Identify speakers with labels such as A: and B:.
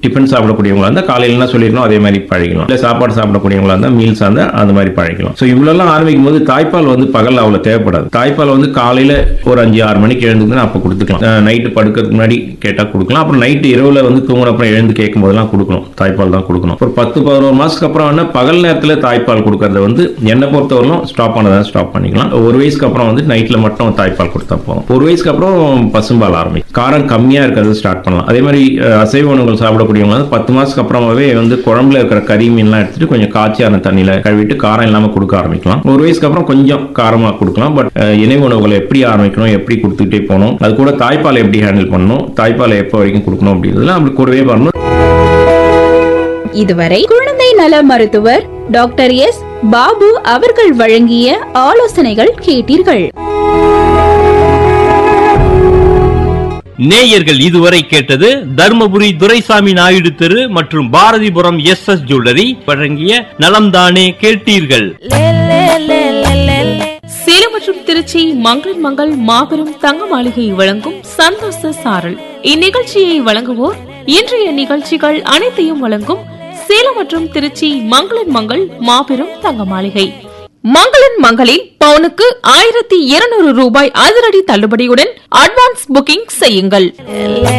A: tiffin சாப்பிடக்கூடியவங்களா இருந்தால் காலையில என்ன சொல்லிருக்கணும் அதே மாதிரி பழகிக்கலாம் இல்லை சாப்பாடு சாப்பிடக்கூடியவங்களா இருந்தால் மீல்ஸ் இருந்தால் அந்த மாதிரி பழகிக்கலாம் ஸோ இவ்வளோலாம் ஆரம்பிக்கும் போது தாய்ப்பால் வந்து பகல் அவ்வளோ தேவைப்படாது தாய்ப்பால் வந்து காலையில ஒரு அஞ்சு ஆறு மணிக்கு எழுந்துதுன்னா அப்போ கொடுத்துக்கலாம் நைட்டு படுக்கிறதுக்கு முன்னாடி கேட்டால் கொடுக்கலாம் அப்புறம் நைட்டு இரவுல வந்து தூங்குற அப்புறம் எழுந்து கேட்கும் போதெல்லாம் கொடுக்கணும் தாய்ப்பால் தான் கொடுக்கணும் ஒரு பத்து பதினோரு மாசத்துக்கு அப்புறம் வேணா பகல் நேரத்தில் தாய்ப்பால் கொடுக்கறத வந்து என்னை பொறுத்தவரையிலும் ஸ்டாப் பண்ணதை ஸ்டாப் பண்ணிக்கலாம் ஒரு வயசுக்கு அப்புறம் வந்து நைட்ல மட்டும் தாய்ப்பால் கொடுத்தா போதும் ஒரு வயசுக்கு அப்புறம் பசும்பால் ஆரம்பிக்கும் காரம் கம்மியா இருக்கிறது ஸ்டார்ட் பண்ணலாம் அதே மாதிரி அஹ், அசைவ உணவுகள் சாப்பிடக்கூடியவங்க வந்து பத்து மாசத்துக்கு அப்புறமாவே வந்து குழம்புல இருக்கிற கறி மீன்லாம் எடுத்துட்டு கொஞ்சம் காய்ச்சியான தண்ணியில கழுவிட்டு காரம் இல்லாம கொடுக்க ஆரம்பிக்கலாம் ஒரு வயசுக்கு அப்புறம் கொஞ்சம் காரமா கொடுக்கலாம் பட் இணை உணவுகளை எப்படி ஆரம்பிக்கணும் எப்படி கொடுத்துக்கிட்டே போகணும் அது கூட தாய்ப்பாலை எப்படி ஹேண்டில் பண்ணணும் தாய்ப்பாலை எப்போ வரைக்கும் கொடுக்கணும் அப்படின்றதுலாம் அப்படி கூடவே வரணும்
B: இதுவரை குழந்தை நல மருத்துவர் டாக்டர் எஸ் பாபு அவர்கள் வழங்கிய ஆலோசனைகள் கேட்டீர்கள்
C: நேயர்கள் இதுவரை கேட்டது தர்மபுரி துரைசாமி நாயுடு தெரு மற்றும் பாரதிபுரம் எஸ் எஸ் ஜுவல்லரி வழங்கிய நலம்தானே கேட்டீர்கள்
D: சேலம் மற்றும் திருச்சி மங்களன் மங்கள் மாபெரும் தங்க மாளிகை வழங்கும் சந்தோஷ சாரல் இந்நிகழ்ச்சியை வழங்குவோர் இன்றைய நிகழ்ச்சிகள் அனைத்தையும் வழங்கும் சேலம் மற்றும் திருச்சி மங்களன் மங்கள் மாபெரும் தங்க மாளிகை மங்களன் மங்களில் பவுனுக்கு ஆயிரத்தி இருநூறு ரூபாய் அதிரடி தள்ளுபடியுடன் அட்வான்ஸ் புக்கிங் செய்யுங்கள்